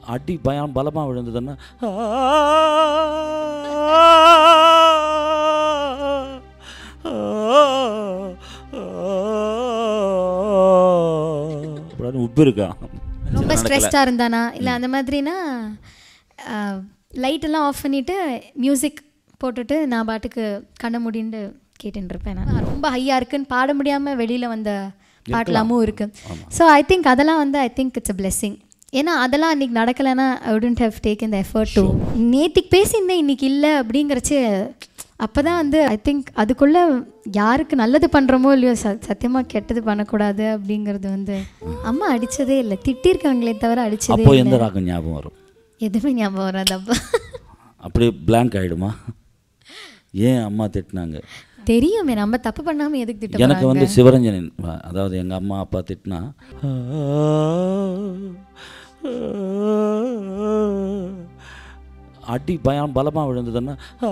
அடி பயம் பலமாக விழுந்ததுன்னா அப்படின்னு உப்பு இருக்கான் ரொம்ப ஸ்ட்ரெஸ்டாக இருந்தானா இல்லை அந்த மாதிரினா லைட்டெல்லாம் ஆஃப் பண்ணிவிட்டு மியூசிக் போட்டுட்டு நான் பாட்டுக்கு கண்ண முடிண்டு கேட்டுட்டு இருப்பேன் நான் ரொம்ப ஹையாக இருக்குன்னு பாட முடியாமல் வெளியில் வந்த பாட்டெல்லாமும் இருக்குது ஸோ ஐ திங்க் அதெல்லாம் வந்து I think it's a blessing ஏன்னா அதெல்லாம் அன்றைக்கி நடக்கலைன்னா I wouldn't have taken the effort to நேத்திக்கு பேசியிருந்தேன் இன்னைக்கு இல்லை அப்படிங்கிறச்சு அப்போ தான் வந்து ஐ திங்க் அதுக்குள்ளே யாருக்கு நல்லது பண்ணுறோமோ இல்லையோ ச சத்தியமாக கெட்டது பண்ணக்கூடாது அப்படிங்கிறது வந்து அம்மா அடித்ததே இல்லை திட்டிருக்காங்களே தவிர அடித்ததே அப்போ இல்லை எந்த ராகம் ஞாபகம் வரும் எதுவுமே ஞாபகம் வராது அப்பா அப்படியே blank ஆகிடுமா ஏன் அம்மா திட்டினாங்க தெரியுமே நம்ம தப்பு பண்ணாமல் எதுக்கு திட்ட எனக்கு போறாங்க? வந்து சிவரஞ்சனின் வ- அதாவது எங்கள் அம்மா அப்பா திட்டினா அடி பயம் பலமாக விழுந்ததுன்னா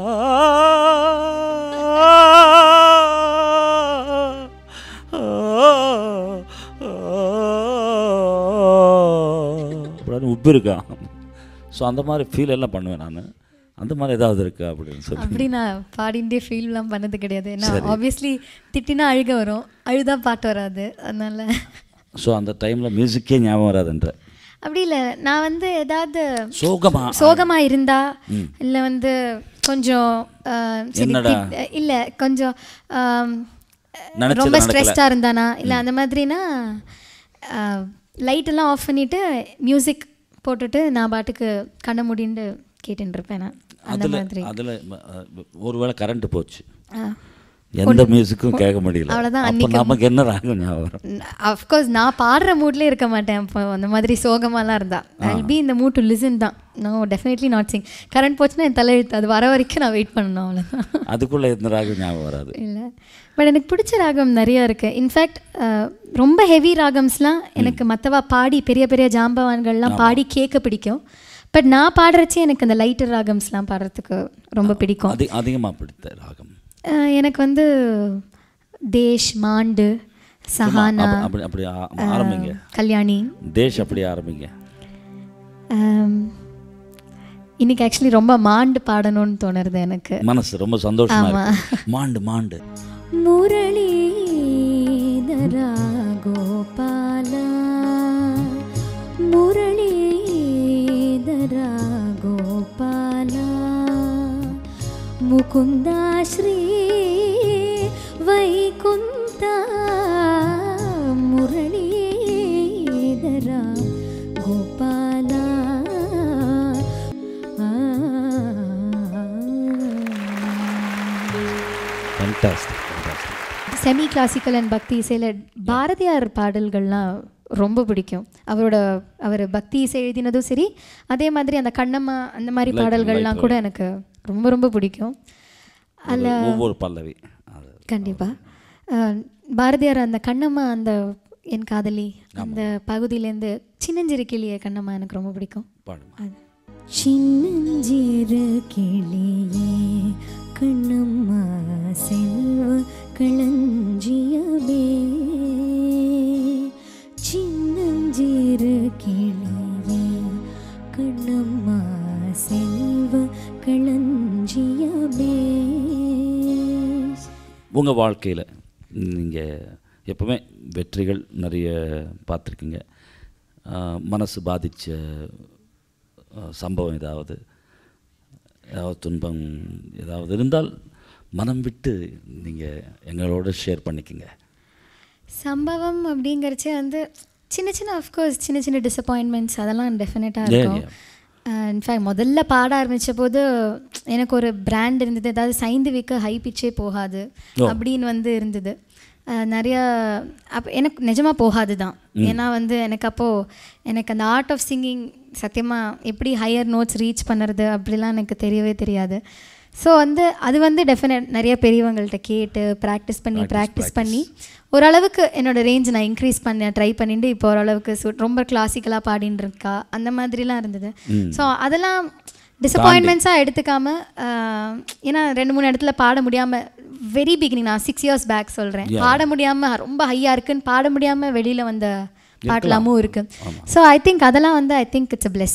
அப்படின்னு உப்பு இருக்கான் ஸோ அந்த மாதிரி ஃபீல் எல்லாம் பண்ணுவேன் நான் அந்த மாதிரி ஏதாவது இருக்கா அப்படின்னு சொல்லி அப்படி நான் பாடிண்டே ஃபீல்லாம் பண்ணது கிடையாது ஏன்னா ஆப்வியஸ்லி திட்டினா அழுக வரும் அழுதா பாட்டு வராது அதனால ஸோ அந்த டைமில் மியூசிக்கே ஞாபகம் வராதுன்ற அப்படி இல்லை நான் வந்து ஏதாவது சோகமா சோகமா இருந்தா இல்லை வந்து கொஞ்சம் ஆஹ், சரி, என்னடா? திட்- இல்ல கொஞ்சம் ஆம், நினைச்சது ரொம்ப நடக்கல. ஸ்ட்ரெஸ்டாக இருந்தானா இல்லை அந்த மாதிரினா லைட்டெல்லாம் ஆஃப் பண்ணிட்டு மியூசிக் போட்டுட்டு நான் பாட்டுக்கு கண்ண முடிண்டு கேட்டுட்டு இருப்பேன் நான் அந்த அதில் மாதிரி அதில் ஒருவேளை கரண்ட் போச்சு ஆ. எந்த மியூசிக்கும் கேட்க முடியல அவ்வளவுதான், அப்போ நமக்கு என்ன ராகம் ஞாபகம் வரும் அஃப்கோர்ஸ் நான் பாடுற மூட்லேயே இருக்க மாட்டேன் இப்போ அந்த மாதிரி சோகமாலாம் இருந்தா ஐ பி இந்த மூட் டு லிசன் தான் no definitely not sing current போச்சுன்னா என் தலையெழுத்து அது வர வரைக்கும் நான் வெயிட் பண்ணணும் அவ்வளோதான் அதுக்குள்ளே எந்த ராகம் ஞாபகம் வராது இல்லை பட் எனக்கு பிடிச்ச ராகம் நிறையா இருக்குது இன்ஃபேக்ட் ரொம்ப ஹெவி ராகம்ஸ்லாம் எனக்கு மற்றவா பாடி பெரிய பெரிய ஜாம்பவான்கள்லாம் பாடி கேட்க பிடிக்கும் பட் நான் பாடுறச்சே எனக்கு அந்த லைட்டர் ராகம்ஸ்லாம் பாடுறதுக்கு ரொம்ப பிடிக்கும் அதி அதிகமாக பிடித்த ராகம் அஹ், எனக்கு வந்து தேஷ் மாண்டு சஹானா அப்ப- அப்படி அப்படி ஆ- ஆரம்பிங்க கல்யாணி தேஷ் அப்படி ஆரம்பிங்க அம், இன்னைக்கு ஆக்சுவலி ரொம்ப மாண்டு பாடணும்னு தோணுறது எனக்கு மனசு ரொம்ப சந்தோஷமா இருக்கு மாண்டு மாண்டு Muralidhara Gopala Muralidhara Gopala Mukunda Sri Vaikuntha Muralidhara Gopala fantastic fantastic semi classical and பக்தி இசையில் பாரதியார் பாடல்கள்லாம் ரொம்ப பிடிக்கும் அவரோட அவர் பக்தி இசை எழுதினதும் சரி அதே மாதிரி அந்த கண்ணம்மா அந்த மாதிரி பாடல்கள்லாம் கூட எனக்கு ரொம்ப ரொம்ப பிடிக்கும் அதில் ஒவ்வொரு பல்லவி அது கண்டிப்பாக பாரதியார் அந்த கண்ணம்மா அந்த என் காதலி அந்த பகுதியிலேருந்து சின்னஞ்சிறு கிளிய கண்ணம்மா எனக்கு ரொம்ப பிடிக்கும் பாடுமா அது சின்னஞ்சிறு கிளியே கண்ணம்மா செல்வ களஞ்சியமே சின்னஞ்சிறு கிளியே கண்ணம்மா செல்வ களஞ்சியமே உங்கள் வாழ்க்கையில் நீங்கள் எப்பவுமே வெற்றிகள் நிறைய பார்த்துருக்கீங்க ஆஹ், மனசு பாதித்த சம்பவம் ஏதாவது ஏதாவது துன்பம் ஏதாவது இருந்தால் மனம் விட்டு நீங்கள் எங்களோட ஷேர் பண்ணிக்கங்க சம்பவம் அப்படிங்கிறச்சே வந்து சின்ன சின்ன அஃப்கோர்ஸ் சின்ன சின்ன டிசப்பாயின்மெண்ட்ஸ் அதெல்லாம் டெஃபினட்டாக Yeah, இருக்கும் இன்ஃபேக்ட் முதல்ல பாட ஆரம்பித்த போது எனக்கு ஒரு பிராண்ட் இருந்தது ஏதாவது சைந்துவிக்கு ஹை பிச்சே போகாது அப்படின்னு வந்து இருந்தது அஹ், நிறைய அப்போ எனக்கு நிஜமாக போகாது தான் ஏன்னா வந்து எனக்கு அப்போது எனக்கு அந்த ஆர்ட் ஆஃப் சிங்கிங் சத்தியமாக எப்படி ஹையர் நோட்ஸ் ரீச் பண்ணுறது அப்படிலாம் எனக்கு தெரியவே தெரியாது ஸோ வந்து அது வந்து டெஃபினட் நிறைய பெரியவங்கள்ட்ட கேட்டு ப்ராக்டிஸ் பண்ணி ப்ராக்டிஸ் பண்ணி ஓரளவுக்கு என்னோட ரேஞ்ச் நான் இன்க்ரீஸ் பண்ண ட்ரை பண்ணிட்டு இப்போ ஓரளவுக்கு சு- ரொம்ப கிளாசிக்கலாக பாடின்னு இருக்கா அந்த மாதிரிலாம் இருந்தது ஸோ அதெல்லாம் டிசப்பாயின்மெண்ட்ஸாக எடுத்துக்காம ஆஹ், ஏன்னா ரெண்டு மூணு இடத்துல பாட முடியாமல் வெரி பிகினிங் நான் சிக்ஸ் இயர்ஸ் பேக் சொல்கிறேன் பாட முடியாமல் ரொம்ப ஹையாக இருக்குன்னு பாட முடியாமல் வெளியில் வந்த பாட்டெல்லாமும் இருக்குது ஸோ ஐ திங்க் அதெல்லாம் வந்து I think it's a blessing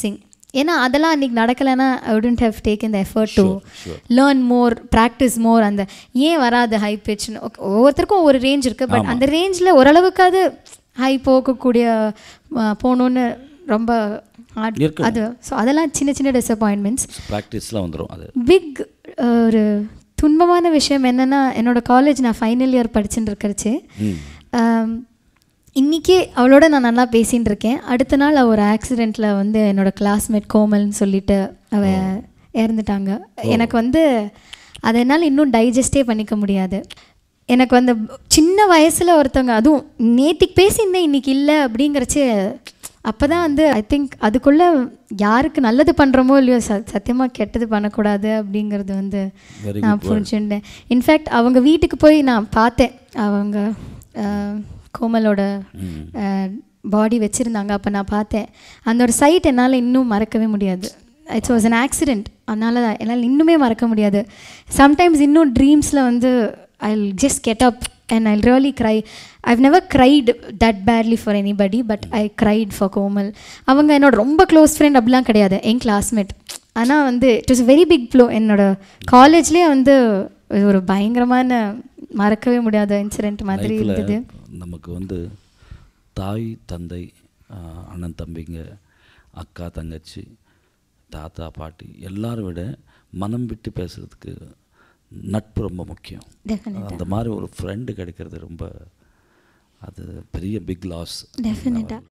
ஏன்னா அதெல்லாம் அன்றைக்கி நடக்கலைன்னா I wouldn't have taken the effort to sure. Learn more practice more அந்த ஏன் வராது ஹை பிச்னு ஒவ்வொருத்தருக்கும் ஒரு ரேஞ்ச் இருக்குது பட் அந்த ரேஞ்சில் ஓரளவுக்காவது ஹை போகக்கூடிய அஹ், போகணுன்னு ரொம்ப hard. இருக்கணும். அது ஸோ அதெல்லாம் சின்ன சின்ன டிசப்பாயின்மெண்ட்ஸ் ப்ராக்டிஸ்லாம் வந்துடும் அது பிக் ஒரு துன்பமான விஷயம் என்னென்னா என்னோட காலேஜ் நான் ஃபைனல் இயர் படிச்சுட்டு இருக்கிறச்சு ம் இன்றைக்கி அவளோட நான் நல்லா பேசின்னு இருக்கேன் அடுத்த நாள் அவள் ஒரு ஆக்சிடெண்ட்டில் வந்து என்னோட கிளாஸ்மேட் கோமல்னு சொல்லிட்டு அவ இறந்துட்டாங்க எனக்கு வந்து அதை என்னால் இன்னும் டைஜஸ்டே பண்ணிக்க முடியாது எனக்கு வந்து சின்ன வயசில் ஒருத்தவங்க அதுவும் நேத்திக்கு பேசியிருந்தேன் இன்னைக்கு இல்லை அப்படிங்கிறச்சு அப்போ தான் வந்து ஐ திங்க் அதுக்குள்ளே யாருக்கு நல்லது பண்ணுறோமோ இல்லையோ ச சத்தியமாக கெட்டது பண்ணக்கூடாது அப்படிங்கிறது வந்து Very நான் புரிஞ்சுட்டேன் இன்ஃபேக்ட் அவங்க வீட்டுக்கு போய் நான் பார்த்தேன் அவங்க அஹ், கோமலோட பாடி வச்சுருந்தாங்க அப்போ நான் பார்த்தேன் அந்த ஒரு சைட் என்னால் இன்னும் மறக்கவே முடியாது இட்ஸ் வாஸ் an ஆக்சிடெண்ட் அதனால் என்னால் இன்னுமே மறக்க முடியாது சம்டைம்ஸ் இன்னும் ட்ரீம்ஸில் வந்து I just get up and I really cry I've never cried that badly for anybody but I cried for Komal அவங்க என்னோட ரொம்ப க்ளோஸ் ஃப்ரெண்ட் அப்படிலாம் கிடையாது என் கிளாஸ்மேட் ஆனால் வந்து it is very big blow என்னோட காலேஜ்லேயே வந்து ஒரு பயங்கரமான மறக்கவே முடியாத இன்சிடெண்ட் மாதிரி இருந்தது லைஃப்பில் நமக்கு வந்து தாய் தந்தை ஆஹ், அண்ணன் தம்பிங்க அக்கா தங்கச்சி தாத்தா பாட்டி எல்லாரும் விட மனம் விட்டு பேசுகிறதுக்கு நட்பு ரொம்ப முக்கியம் டெஃபினட் அந்த மாதிரி ஒரு ஃப்ரெண்டு கிடைக்கிறது ரொம்ப அது பெரிய பிக் லாஸ் டெஃபினட்டாக